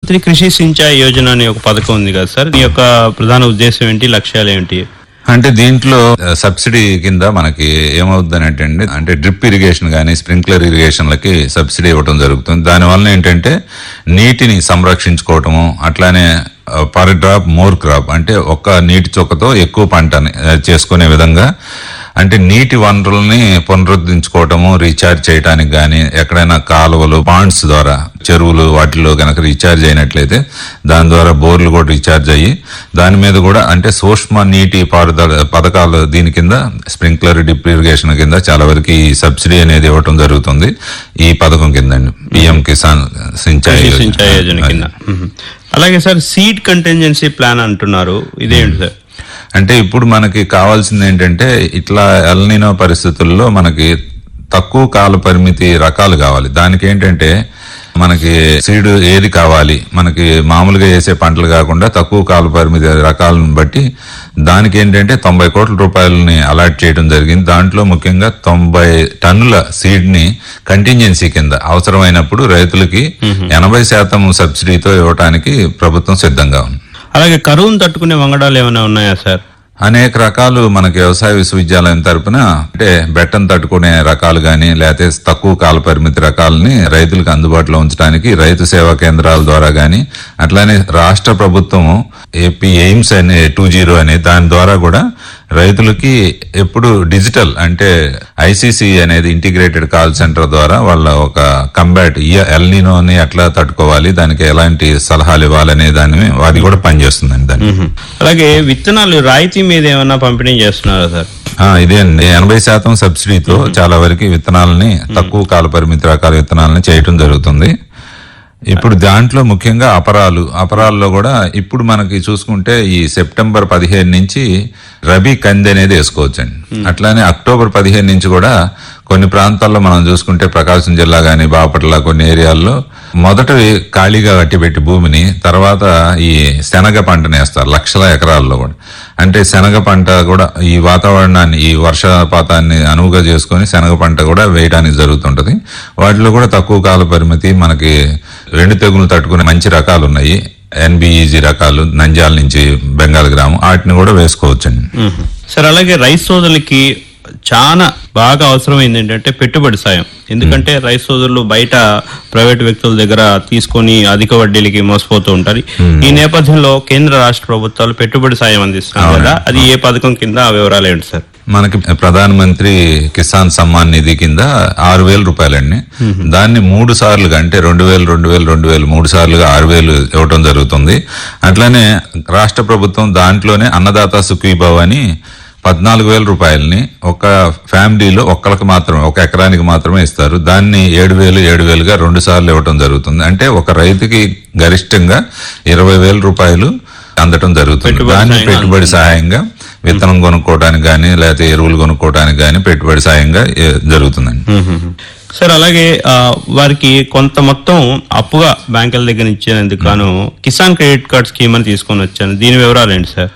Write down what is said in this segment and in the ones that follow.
ప్రధానమంత్రి కృషి సించాయి యోజన అనే ఒక పథకం ఉంది కదా సార్ ఈ యొక్క ప్రధాన ఉద్దేశం ఏంటి లక్ష్యాలు ఏంటి అంటే దీంట్లో ఆ, సబ్సిడీ కింద మనకి ఏమవుతుందని అంటే అంటే డ్రిప్ ఇరిగేషన్ కానీ స్ప్రింక్లర్ ఇరిగేషన్లకి సబ్సిడీ ఇవ్వడం జరుగుతుంది దానివల్ల ఏంటంటే నీటిని సంరక్షించుకోవటము అట్లానే పర్ డ్రాప్ మోర్ క్రాప్ అంటే ఒక్క నీటి చొక్కతో ఎక్కువ పంటని ఆ, చేసుకునే విధంగా అంటే నీటి వనరుల్ని పునరుద్ధరించుకోవటము రీఛార్జ్ చేయడానికి కానీ ఎక్కడైనా కాలువలు పాండ్స్ ద్వారా చెరువులు వాటిలో గనక రీఛార్జ్ అయినట్లయితే దాని ద్వారా బోర్లు కూడా రీఛార్జ్ అయ్యి దాని మీద కూడా అంటే సూక్ష్మ నీటి పారుదల పథకాలు దీని కింద స్ప్రింక్లర్ డిప్ ఇరిగేషన్ కింద చాలా వరకు ఈ సబ్సిడీ అనేది ఇవ్వటం జరుగుతుంది ఈ పథకం కింద పిఎం కిసాన్ సించాయి కృషి యోజన. సించాయి యోజన కింద మ్మ్. అలాగే సార్ సీడ్ కంటింజెన్సీ ప్లాన్ అంటున్నారు ఇదేంటి సార్ అంటే ఇప్పుడు మనకి కావాల్సింది ఏంటంటే ఇట్లా ఎల్నినో పరిస్థితుల్లో మనకి తక్కువ కాల పరిమితి రకాలు కావాలి దానికి ఏంటంటే మనకి సీడ్ ఏది కావాలి మనకి మామూలుగా వేసే పంటలు కాకుండా తక్కువ కాల పరిమితి రకాలను బట్టి దానికి ఏంటంటే తొంభై కోట్ల రూపాయలని అలాట్ చేయడం జరిగింది దాంట్లో ముఖ్యంగా తొంభై టన్నుల సీడ్ ని కంటింజెన్సీ కింద అవసరమైనప్పుడు రైతులకి ఎనభై శాతం సబ్సిడీతో ఇవ్వడానికి ప్రభుత్వం సిద్ధంగా ఉంది అలాగే కరువును తట్టుకునే వంగడాలు ఏమైనా ఉన్నాయా సార్ అనేక రకాలు మనకి వ్యవసాయ విశ్వవిద్యాలయం తరపున అంటే బెట్టం తట్టుకునే రకాలు గాని లేకపోతే తక్కువ కాల పరిమితి రకాలని రైతులకు అందుబాటులో ఉంచడానికి రైతు సేవా కేంద్రాల ద్వారా గాని అట్లానే రాష్ట్ర ప్రభుత్వం ఏపీ ఎయిమ్స్ అనే టూ జీరో అనే దాని ద్వారా కూడా రైతులకి ఎప్పుడు డిజిటల్ అంటే ఐసీసీ అనేది ఇంటిగ్రేటెడ్ కాల్ సెంటర్ ద్వారా వాళ్ళ ఒక కంబాట్ ఎల్నినోని ఎట్లా తట్టుకోవాలి దానికి ఎలాంటి సలహాలు ఇవ్వాలనే దాని అది కూడా పనిచేస్తుందండి దాన్ని మ్మ్. అలాగే విత్తనాలు రాయితీ మీద ఏమైనా పంపిణీ చేస్తున్నారా సార్ ఆ, ఇదే అండి ఎనభై శాతం సబ్సిడీతో చాలా వరకు విత్తనాలని తక్కువ కాల పరిమితి రకాల విత్తనాలని చేయటం జరుగుతుంది ఇప్పుడు దాంట్లో ముఖ్యంగా అపరాలు అపరాల్లో కూడా ఇప్పుడు మనకి చూసుకుంటే ఈ సెప్టెంబర్ పదిహేను నుంచి రబీ కంది అనేది వేసుకోవచ్చండి అట్లానే అక్టోబర్ పదిహేను నుంచి కూడా కొన్ని ప్రాంతాల్లో మనం చూసుకుంటే ప్రకాశం జిల్లా గాని బాపట్ల కొన్ని ఏరియాల్లో మొదట ఖాళీగా కట్టిపెట్టి భూమిని తర్వాత ఈ శనగ పంటని వేస్తారు లక్షల ఎకరాల్లో కూడా అంటే శనగ పంట కూడా ఈ వాతావరణాన్ని ఈ వర్షపాతాన్ని అనువుగా చేసుకొని శనగ పంట కూడా వేయడానికి జరుగుతుంటది వాటిలో కూడా తక్కువ కాల పరిమితి మనకి రెండు తెగులు తట్టుకునే మంచి రకాలు ఉన్నాయి ఎన్బిఈజీ రకాలు నంద్యాల నుంచి బెంగాల్ గ్రామం వాటిని కూడా వేసుకోవచ్చండి మ్మ్. సార్ అలాగే రైస్ సోదరులకి చాలా బాగా అవసరమైంది ఏంటంటే పెట్టుబడి సాయం ఎందుకంటే రైస్ సోదరులు బయట ప్రైవేట్ వ్యక్తుల దగ్గర తీసుకొని అధిక వడ్డీలకి మోసపోతూ ఉంటారు ఈ నేపథ్యంలో కేంద్ర రాష్ట్ర ప్రభుత్వాలు పెట్టుబడి సాయం అందిస్తున్నారు కదా అది ఏ పథకం కింద ఆ వివరాలు ఏంటి సార్ మనకి ప్రధాన మంత్రి కిసాన్ సమ్మాన్ నిధి కింద ఆరు వేల రూపాయలండి దాన్ని మూడు సార్లుగా అంటే రెండు వేలు రెండు వేలు రెండు వేలు మూడు సార్లుగా ఆరు వేలు ఇవ్వటం జరుగుతుంది అట్లానే రాష్ట్ర ప్రభుత్వం దాంట్లోనే అన్నదాత సుఖీభావ్ అని పద్నాలుగు వేల రూపాయలని ఒక ఫ్యామిలీలో ఒక్కరికి మాత్రమే ఒక ఎకరానికి మాత్రమే ఇస్తారు దాన్ని ఏడు వేలు ఏడు వేలుగా రెండు సార్లు ఇవ్వటం జరుగుతుంది అంటే ఒక రైతుకి గరిష్టంగా ఇరవై వేల రూపాయలు అందటం జరుగుతుంది పెట్టుబడి దాన్ని సాయంగా పెట్టుబడి సహాయంగా విత్తనం కొనుక్కోవడానికి కానీ లేకపోతే ఎరువులు కొనుక్కోవడానికి కానీ పెట్టుబడి సాయంగా ఏ, జరుగుతుందండి సార్ అలాగే ఆ, వారికి కొంత మొత్తం అప్పుగా బ్యాంకుల దగ్గర ఇచ్చేందుకు గాను కిసాన్ క్రెడిట్ కార్డ్ స్కీమ్ అని తీసుకొని వచ్చాను దీని వివరాలు ఏంటి సార్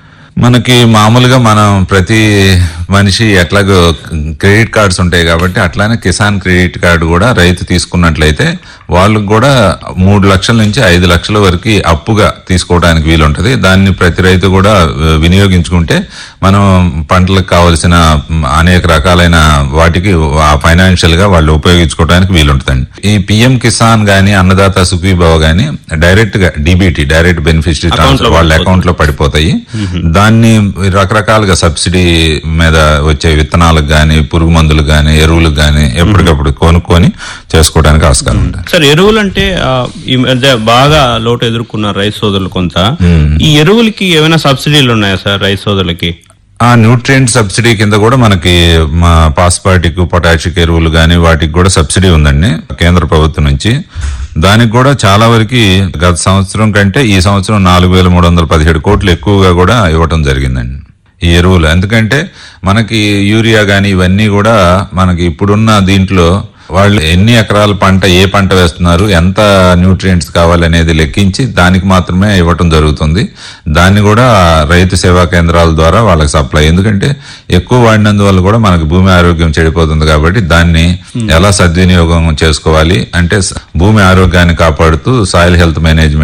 మనకి మామూలుగా మనం ప్రతి మనిషి ఎట్లాగో క్రెడిట్ కార్డ్స్ ఉంటాయి కాబట్టి అట్లానే కిసాన్ క్రెడిట్ కార్డు కూడా రైతు తీసుకున్నట్లయితే వాళ్ళకు కూడా మూడు లక్షల నుంచి ఐదు లక్షల వరకు అప్పుగా తీసుకోవడానికి వీలుంటది దాన్ని ప్రతి రైతు కూడా వినియోగించుకుంటే మనం పంటలకు కావలసిన అనేక రకాలైన వాటికి ఫైనాన్షియల్ గా వాళ్ళు ఉపయోగించుకోవడానికి వీలుంటుందండి ఈ పిఎం కిసాన్ గాని అన్నదాత సుఖీభావ గాని డైరెక్ట్ గా డిబిటి డైరెక్ట్ బెనిఫిషరీ ట్రాన్స్ఫర్ వాళ్ళ అకౌంట్ లో పడిపోతాయి దాన్ని రకరకాలుగా సబ్సిడీ మీద వచ్చే విత్తనాలకు గాని పురుగు మందులకు గాని ఎరువులకు గాని ఎప్పటికప్పుడు కొనుక్కొని చేసుకోవడానికి ఆస్కారం ఉంటుంది సార్ ఎరువులు అంటే ఆ, ఈ మధ్య బాగా లోటు ఎదుర్కొన్నారు రైస్ సోదరులు కొంత ఈ ఎరువులకి ఏమైనా సబ్సిడీలు ఉన్నాయా సార్ రైస్ సోదరులకి ఆ న్యూట్రియంట్ సబ్సిడీ కింద కూడా మనకి మా పాస్పాటిక్ పొటాషిక్ ఎరువులు గాని వాటికి కూడా సబ్సిడీ ఉందండి కేంద్ర ప్రభుత్వం నుంచి దానికి కూడా చాలా వరకు గత సంవత్సరం కంటే ఈ సంవత్సరం నాలుగు వేల మూడు వందల పదిహేడు కోట్లు ఎక్కువగా కూడా ఇవ్వటం జరిగిందండి ఈ ఎరువులు ఎందుకంటే మనకి యూరియా గాని ఇవన్నీ కూడా మనకి ఇప్పుడున్న దీంట్లో వాళ్ళు ఎన్ని ఎకరాల పంట ఏ పంట వేస్తున్నారు ఎంత న్యూట్రియంట్స్ కావాలనేది లెక్కించి దానికి మాత్రమే ఇవ్వటం జరుగుతుంది దాన్ని కూడా రైతు సేవా కేంద్రాల ద్వారా వాళ్ళకి సప్లై ఎందుకంటే ఎక్కువ వాడినందువల్ల కూడా మనకి భూమి ఆరోగ్యం చెడిపోతుంది కాబట్టి దాన్ని ఎలా సద్వినియోగం చేసుకోవాలి అంటే స- భూమి ఆరోగ్యాన్ని కాపాడుతూ సాయిల్ హెల్త్ మేనేజ్మెంట్